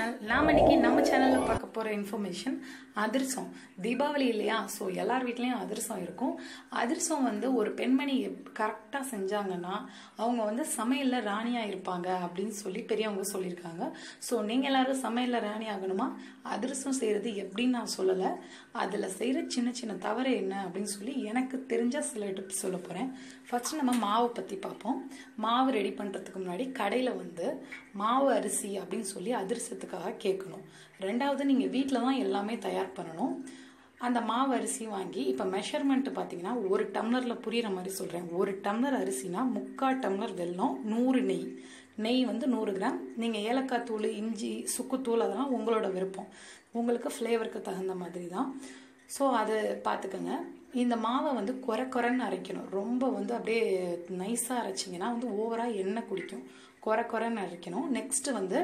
channel நாம் இன்னைக்கு நம்ம சேனலில் பார்க்க போகிற இன்ஃபர்மேஷன் அதிரசம் தீபாவளி இல்லையா ஸோ எல்லார் வீட்லேயும் அதிரசம் இருக்கும் அதிரசம் வந்து ஒரு பெண்மணி கரெக்டாக செஞ்சாங்கன்னா அவங்க வந்து சமையலில் ராணியாக இருப்பாங்க அப்படின்னு சொல்லி பெரியவங்க சொல்லியிருக்காங்க ஸோ நீங்கள் எல்லாரும் சமையலில் ராணி ஆகணுமா அதிரசம் செய்கிறது எப்படின்னு நான் சொல்லலை அதில் செய்கிற சின்ன சின்ன தவறு என்ன அப்படின்னு சொல்லி எனக்கு தெரிஞ்ச சில டிப்ஸ் சொல்ல போகிறேன் ஃபர்ஸ்ட் நம்ம மாவு பற்றி பார்ப்போம் மாவு ரெடி பண்ணுறதுக்கு முன்னாடி கடையில் வந்து மாவு அரிசி அப்படின்னு சொல்லி அதிரசத்துக்காக கேட்கணும் ரெண்டாவது நீங்கள் வீட்டில் தான் எல்லாமே தயார் பண்ணணும் அந்த மாவு அரிசி வாங்கி இப்போ மெஷர்மெண்ட் பார்த்தீங்கன்னா ஒரு டம்ளரில் புரிகிற மாதிரி சொல்கிறேன் ஒரு டம்ளர் அரிசினா முக்கால் டம்ளர் வெல்லம் நூறு நெய் நெய் வந்து நூறு கிராம் நீங்கள் ஏலக்காய் தூள் இஞ்சி சுக்குத்தூள் அதெல்லாம் உங்களோட விருப்பம் உங்களுக்கு ஃப்ளேவருக்கு தகுந்த மாதிரி தான் ஸோ அது பார்த்துக்கோங்க இந்த மாவை வந்து குறை குறைன்னு அரைக்கணும் ரொம்ப வந்து அப்படியே நைஸாக அரைச்சிங்கன்னா வந்து ஓவராக எண்ணெய் குடிக்கும் குறை குறைன்னு அரைக்கணும் நெக்ஸ்ட்டு வந்து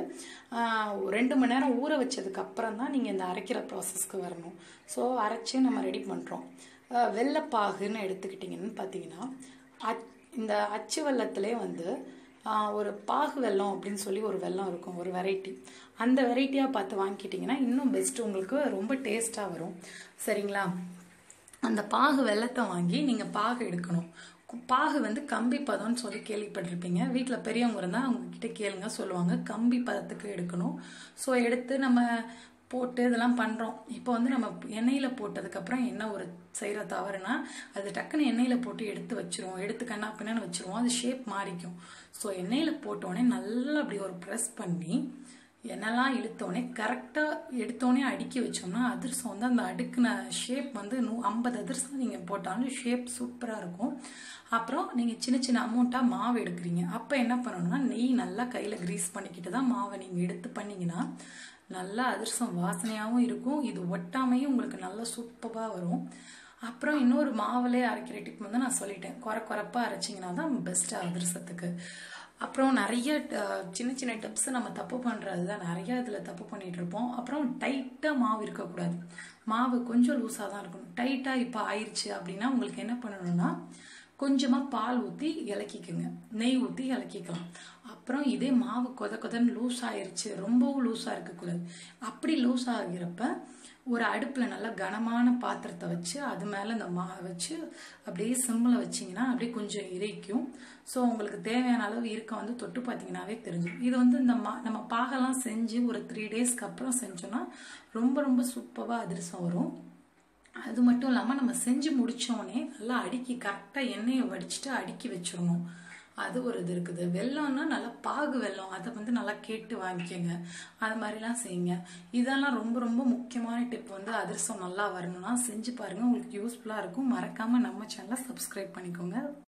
ரெண்டு மணி நேரம் ஊற வச்சதுக்கு அப்புறம் தான் நீங்கள் இந்த அரைக்கிற ப்ராசஸ்க்கு வரணும் ஸோ அரைச்சி நம்ம ரெடி பண்ணுறோம் வெள்ளைப்பாகுன்னு எடுத்துக்கிட்டிங்கன்னு பார்த்தீங்கன்னா அச் இந்த அச்சு வெள்ளத்திலே வந்து ஒரு பாகு வெல்லம் அப்படின்னு சொல்லி ஒரு வெல்லம் இருக்கும் ஒரு வெரைட்டி அந்த வெரைட்டியாக பார்த்து வாங்கிக்கிட்டிங்கன்னா இன்னும் பெஸ்ட் உங்களுக்கு ரொம்ப டேஸ்ட்டாக வரும் சரிங்களா அந்த பாகு வெள்ளத்தை வாங்கி நீங்கள் பாகு எடுக்கணும் பாகு வந்து கம்பி பதம்னு சொல்லி கேள்விப்பட்டிருப்பீங்க வீட்டில் பெரியவங்க இருந்தால் அவங்கக்கிட்ட கேளுங்க சொல்லுவாங்க கம்பி பதத்துக்கு எடுக்கணும் ஸோ எடுத்து நம்ம போட்டு இதெல்லாம் பண்ணுறோம் இப்போ வந்து நம்ம எண்ணெயில் போட்டதுக்கப்புறம் என்ன ஒரு செய்கிற தவறுனா அது டக்குன்னு எண்ணெயில் போட்டு எடுத்து வச்சிருவோம் எடுத்து கண்ணா பின்னான்னு வச்சிருவோம் அது ஷேப் மாறிக்கும் ஸோ எண்ணெயில் போட்டோடனே நல்லா அப்படி ஒரு ப்ரெஸ் பண்ணி எண்ணெய்லாம் இழுத்தோடனே கரெக்டாக எடுத்தோடனே அடுக்கி வச்சோம்னா அதிரசம் வந்து அந்த அடுக்குன ஷேப் வந்து நூ ஐம்பது அதிரசம் நீங்கள் போட்டாலும் ஷேப் சூப்பராக இருக்கும் அப்புறம் நீங்கள் சின்ன சின்ன அமௌண்ட்டாக மாவு எடுக்கிறீங்க அப்போ என்ன பண்ணணும்னா நெய் நல்லா கையில் க்ரீஸ் பண்ணிக்கிட்டு தான் மாவை நீங்கள் எடுத்து பண்ணிங்கன்னா நல்லா அதிரசம் வாசனையாகவும் இருக்கும் இது ஒட்டாமையும் உங்களுக்கு நல்லா சூப்பராக வரும் அப்புறம் இன்னொரு மாவுலே அரைக்கிற டிப் வந்து நான் சொல்லிட்டேன் குறை குறைப்பாக அரைச்சிங்கன்னா தான் பெஸ்ட்டு அதிரசத்துக்கு அப்புறம் நிறைய சின்ன சின்ன டிப்ஸ் நம்ம தப்பு பண்ணுறது தான் நிறைய இதில் தப்பு பண்ணிட்டு இருப்போம் அப்புறம் டைட்டாக மாவு இருக்கக்கூடாது மாவு கொஞ்சம் லூஸாக தான் இருக்கணும் டைட்டாக இப்போ ஆயிடுச்சு அப்படின்னா உங்களுக்கு என்ன பண்ணணும்னா கொஞ்சமாக பால் ஊற்றி இலக்கிக்குங்க நெய் ஊற்றி இலக்கிக்கலாம் அப்புறம் இதே மாவு கொத கொதன்னு லூஸ் ஆயிருச்சு ரொம்பவும் லூஸாக இருக்கக்கூடாது அப்படி லூஸ் ஆகிறப்ப ஒரு அடுப்பில் நல்லா கனமான பாத்திரத்தை வச்சு அது மேலே இந்த மாவை வச்சு அப்படியே சிம்மில் வச்சிங்கன்னா அப்படியே கொஞ்சம் இறைக்கும் ஸோ உங்களுக்கு தேவையான அளவு இருக்க வந்து தொட்டு பார்த்தீங்கன்னாவே தெரிஞ்சிடும் இது வந்து இந்த மா நம்ம பாகெல்லாம் செஞ்சு ஒரு த்ரீ டேஸ்க்கு அப்புறம் செஞ்சோன்னா ரொம்ப ரொம்ப சூப்பராக அதிரசம் வரும் அது மட்டும் இல்லாமல் நம்ம செஞ்சு முடித்தோடனே நல்லா அடுக்கி கரெக்டாக எண்ணெயை வடிச்சிட்டு அடுக்கி வச்சிடணும் அது ஒரு இது இருக்குது வெள்ளம்னா நல்லா பாகு வெள்ளம் அதை வந்து நல்லா கேட்டு வாங்கிக்கோங்க அது மாதிரிலாம் செய்யுங்க இதெல்லாம் ரொம்ப ரொம்ப முக்கியமான டிப் வந்து அதிரசம் நல்லா வரணும்னா செஞ்சு பாருங்கள் உங்களுக்கு யூஸ்ஃபுல்லாக இருக்கும் மறக்காமல் நம்ம சேனலை சப்ஸ்கிரைப் பண்ணிக்கோங்க